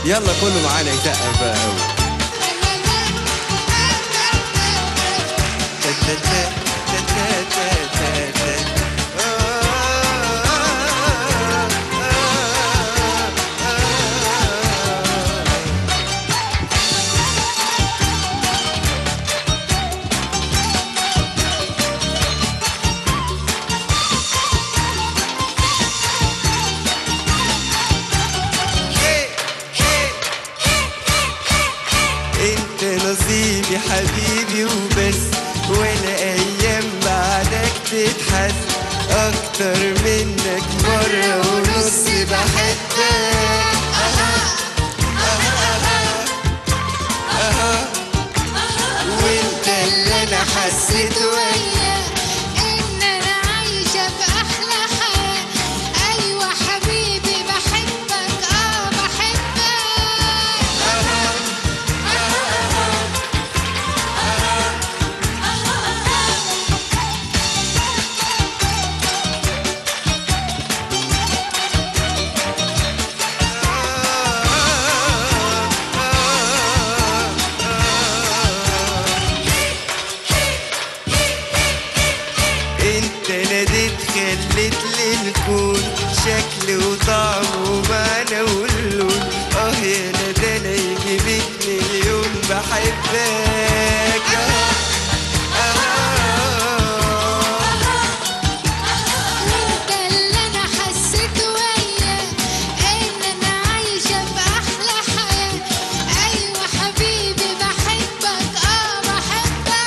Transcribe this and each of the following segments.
يلا كله معانا يسقف بقى قوي انت نصيبي حبيبي وبس ولا ايام بعدك تتحس اكتر منك مرة ونص بحبك وانت اللي انا حسيت وياك ان انا عايشه في احلى حياه ايوه حبيبي بحبك اه بحبك انت ناديت خليت للكون شكل وطعم ومعنى واللون اه يا ندى انا يجي بيك مليون بحبك آه. انت اللي انا حسيت وياك ان انا عايشه في احلى حياه ايوه حبيبي بحبك اه بحبك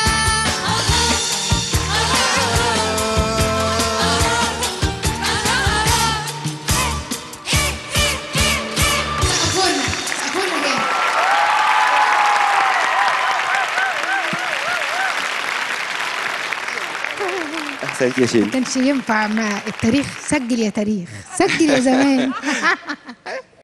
سقفولنا سقفولنا جامد احسنت يا شيل كانش ينفع ما التاريخ سجل يا تاريخ سجل يا زمان